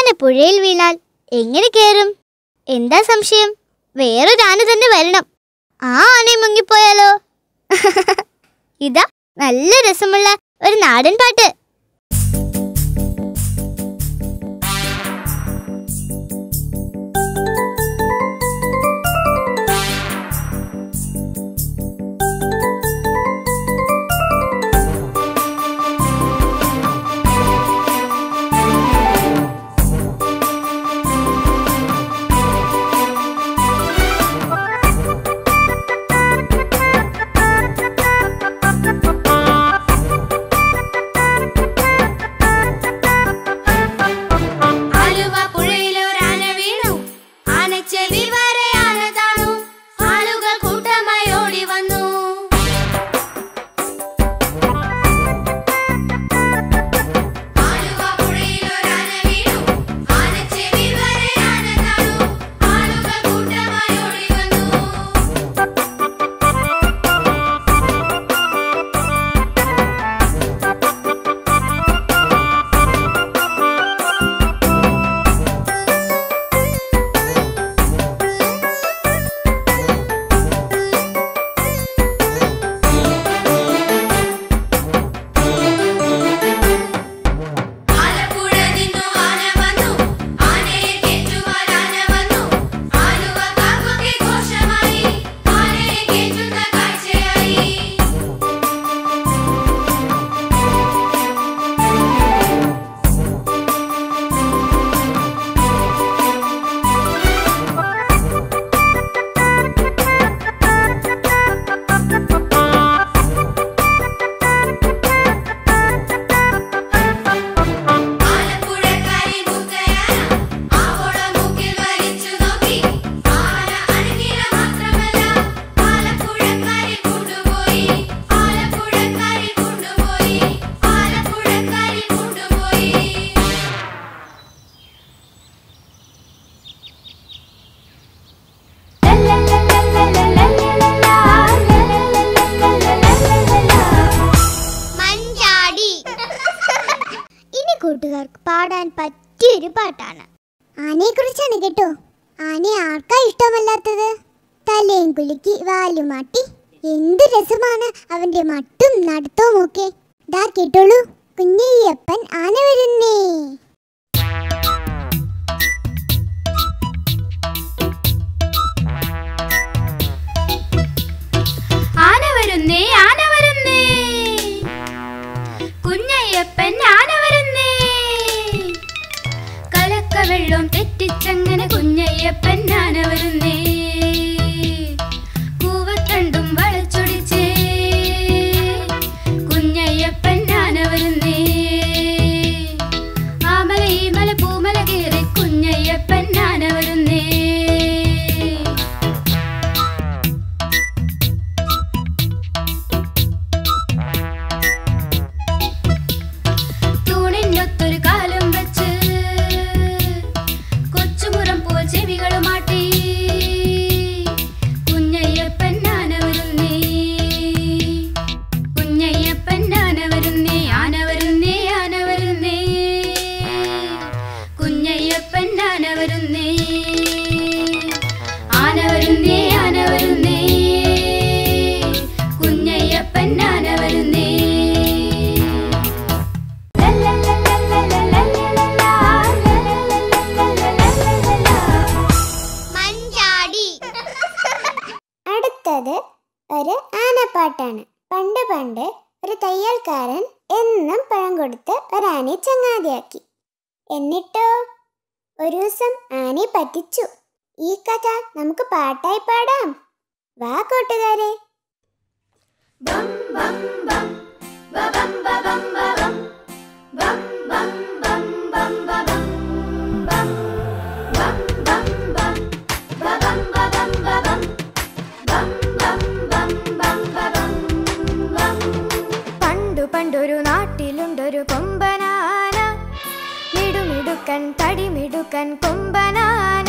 ആന പുഴയിൽ വീണാൽ എങ്ങനെ കേറും എന്താ സംശയം വേറൊരു ആന തന്നെ വരണം ആ ആനയും മുങ്ങിപ്പോയാലോ ഇതാ നല്ല രസമുള്ള ഒരു നാടൻ പാട്ട് ആലുവ പുഴയിലൊരാന വീണു ആനച്ചെവി വരെ ആന താണു ആളുകൾ കൂട്ടമായി ഓടി വന്നു ആലുവ പുഴയിലൊരാന വീണു ആനച്ചെവി വരെ ആന താണു ആളുകൾ കൂട്ടമായി ഓടി വന്നു ആലപ്പുഴ നിന്നു ആന വന്നു ആനയെ കേറ്റുവാൻ ആന വന്നു ആലുവ കാക്കൊക്കെ ഘോഷമായി ആനയെ കേറ്റുന്ന കാഴ്ചയായി ആലപ്പുഴക്കാരി മുത്തയാന ആവോളം മൂക്കിൽ വലിച്ചു നോക്കി ആന അനങ്ങില മാത്രമല്ല ആലപ്പുഴക്കാരി കൊണ്ടുപോയി ആലപ്പുഴക്കാരി കൊണ്ടുപോയി ആലപ്പുഴക്കാരി കൊണ്ടുപോയി മഞ്ചാടി ഇനി കൂട്ടുകാർക്ക് പാടാൻ പറ്റിയൊരു പാട്ടാണ് ആനയെ കുറിച്ചാണ് കേട്ടോ ആനയെ ആർക്കാ ഇഷ്ടമല്ലാത്തത് തലയും കുലുക്കി വാലുമാട്ടി എന്ത് രസമാണ് അവന്റെ മട്ടും നടത്തവും ഒക്കെ ദാ കേട്ടോളൂ കുഞ്ഞയ്യപ്പൻ ആന വരുന്നേ ആന വരുന്നേ ആന വരുന്നേ കുഞ്ഞയ്യപ്പൻ ആന വരുന്നേ കലക്ക വെള്ളം തെറ്റിച്ചങ്ങനെ കുഞ്ഞയ്യപ്പൻ ആന വരുന്നേ കൂവത്തണ്ടും വളച്ചൊടിച്ചേ കുഞ്ഞയ്യപ്പൻ ആന വരുന്നേ ആമല ഈമല പൂമല കയറി കുഞ്ഞയ്യപ്പൻ ആന വരുന്നേ തൂണിനൊത്തൊരു കാലം വെച്ച് കൊച്ചുമുറം പോൽ ചെവികളുമാട്ടി കുഞ്ഞയ്യപ്പൻ ആന വരുന്നേ കുഞ്ഞയ്യപ്പൻ ആന വരുന്നേ ആന വരുന്നേ ആന വരുന്നേ കുഞ്ഞയ്യപ്പൻ ആന വരുന്നേ ആന വരുന്നേ ആന വരുന്നേ കുഞ്ഞയ്യപ്പൻ ആന വരുന്നേ മഞ്ചാടി അടുത്തത് ഒരു ആനപ്പാട്ടാണ് പണ്ട് പണ്ട് ഒരു തയ്യൽക്കാരൻ എന്നും പഴം കൊടുത്ത് ഒരാനയെ ചങ്ങാതിയാക്കി എന്നിട്ടോ ഒരു ദിവസം ആനയെ പറ്റിച്ചു ഈ കഥ നമുക്ക് പാട്ടായി പാടാം വാ കൂട്ടുകാരെ പണ്ടു പണ്ടൊരു നാട്ടിലുണ്ടൊരു കൊമ്പനാന മിടുമിടുക്കൻ തടിമിടുക്കൻ കൊമ്പനാന